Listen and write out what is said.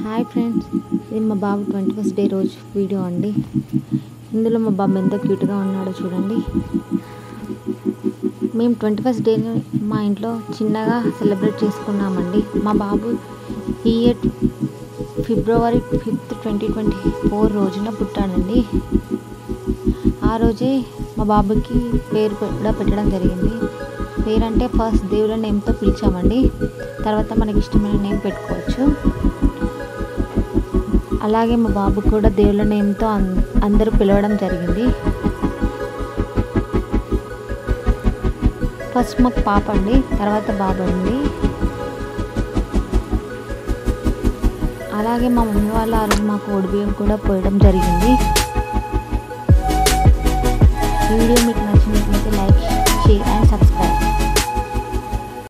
hi friends ఇది మా బాబు ట్వంటీ ఫస్ట్ డే రోజు వీడియో అండి ఇందులో మా బాబు ఎంత క్యూట్గా ఉన్నాడో చూడండి మేము ట్వంటీ ఫస్ట్ డేని మా ఇంట్లో చిన్నగా సెలబ్రేట్ చేసుకున్నామండి మా బాబు ఈ year February fifth twenty twenty four రోజున పుట్టాడండి ఆ రోజే మా బాబుకి పేరు కూడా పెట్టడం జరిగింది పేరు అంటే ఫస్ట్ దేవుళ్ళ నేమ్తో పిలిచామండి తర్వాత మనకి ఇష్టమైన నేమ్ పెట్టుకోవచ్చు అలాగే మా బాబు కూడా దేవుళ్ళ నేమ్తో అందరూ పిలవడం జరిగింది ఫస్ట్ మాకు పాప అండి తర్వాత బాబు అండి అలాగే మా మమ్మీ వాళ్ళ ఆ రోజు మాకు ఒడిబియ్యం కూడా పోయడం జరిగింది ఈ వీడియో మీకు నచ్చినట్లయితే లైక్ షేర్ అండ్ సబ్స్క్రైబ్